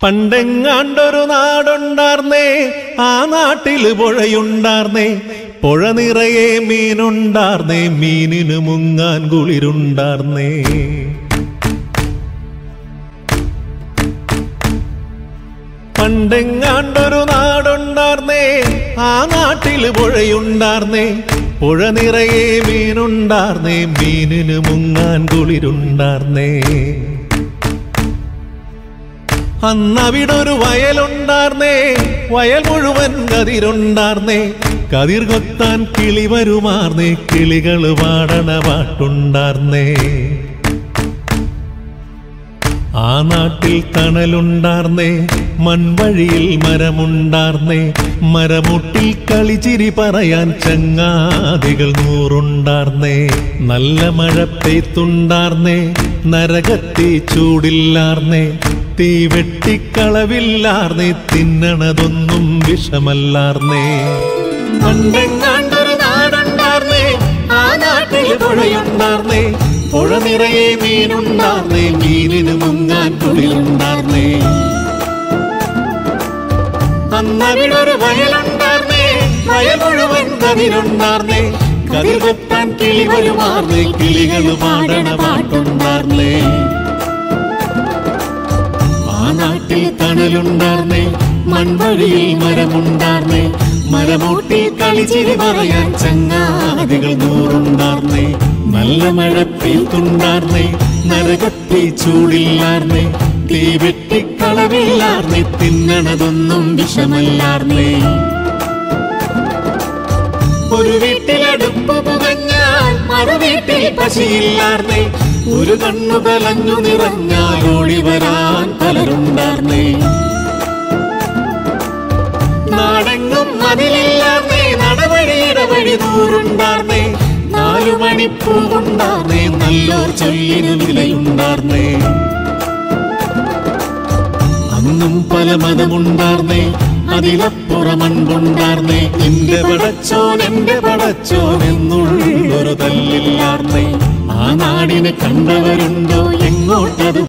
പണ്ടെങ്ങാണ്ടൊരു നാടുണ്ടാർന്നേ ആ നാട്ടില് പുഴയുണ്ടാർന്നേ പുഴ നിറയെ മീനുണ്ടാർന്നേ മീനിന് മുങ്ങാൻ കുളിരുണ്ടാർന്നേ പണ്ടെങ്ങാണ്ടൊരു നാടുണ്ടാർന്നേ ആ നാട്ടില് പുഴയുണ്ടാർന്നേ പുഴ നിറയെ മീനുണ്ടാർന്നേ മീനിന് മുങ്ങാൻ കുളിരുണ്ടാർന്നേ അന്നവിടൊരു വയലുണ്ടാർന്നേ വയൽ മുഴുവൻ കതിരുണ്ടാർന്നേ കതിർ കൊത്താൻ കിളി വരുമാർന്നേ കിളികൾ പാടണ പാട്ടുണ്ടാർന്നേ ആ നാട്ടിൽ തണലുണ്ടാർന്നേ മൺവഴിയിൽ മരമുണ്ടാർന്നേ മരമുട്ടിൽ കളിച്ചിരി പറയാൻ ചങ്ങാതികൾ നൂറുണ്ടാർന്നേ നല്ല മഴ പെയ്ത്തുണ്ടാർന്നേ നരകത്തി ചൂടില്ലാർന്നേ തീ വെട്ടിക്കളവില്ലാർന്നേ തിന്നണതൊന്നും വിഷമല്ലാർന്നേ പണ്ടെങ്ങാണ്ടൊരു നാടുണ്ടാർന്നേ ആ നാട്ടിൽ പുഴയുണ്ടാർന്നേ പുഴ നിറയെ മീനുണ്ടാർന്നേ മീനിന് മുങ്ങാൻ കുളിരുണ്ടാർന്നേ അന്നവിടൊരു വയലുണ്ടാർന്നേ വയൽ മുഴുവൻ കതിരുണ്ടാർന്നേ കതിർ കൊത്താൻ കിളി വരുമാർന്നേ കിളികൾ പാടണ പാട്ടുണ്ടാർന്നേ ആ നാട്ടിൽ തണലുണ്ടാർന്നേ മൺവഴിയിൽ മരമുണ്ടാർന്നേ മരമൂട്ടിൽ കളിച്ചിരി പറയാൻ ചങ്ങാതികൾ നൂറുണ്ടാർന്നേ നല്ല മഴ പെയ്ത്തുണ്ടാർന്നേ നരകത്തി ചൂടില്ലാർന്നേ തീ വെട്ടിക്കളവില്ലാർന്നേ തിന്നണതൊന്നും വിഷമല്ലാർന്നേ ഒരു വീട്ടിലടുപ്പ് പുകഞ്ഞാൽ മറു വീട്ടിൽ പശിയില്ലാർന്നേ ഒരു കണ്ണു കലഞ്ഞു നിറഞ്ഞാൽ ഓടി വരാൻ പലരുണ്ടാർന്നേ നാടെങ്ങും മതിലില്ലാർന്നേ നടവഴിയുടെ വഴി ദൂരുണ്ടാർന്നേ നാലു മണിപ്പൂവുണ്ടാർന്നേ നല്ലോർ ചൊല്ലിനു വിലയുണ്ടാർന്നേ അന്നും പല മതമുണ്ടാർന്നേ അതിലപ്പുറമൺപുണ്ടാർന്നേ എന്റെ പടച്ചോൻ എന്റെ പടച്ചോൻ എന്നുള്ളൊരു തല്ലില്ലാർന്നേ ആ നാടിനെ കണ്ടവരുണ്ടോ എങ്ങോട്ടത്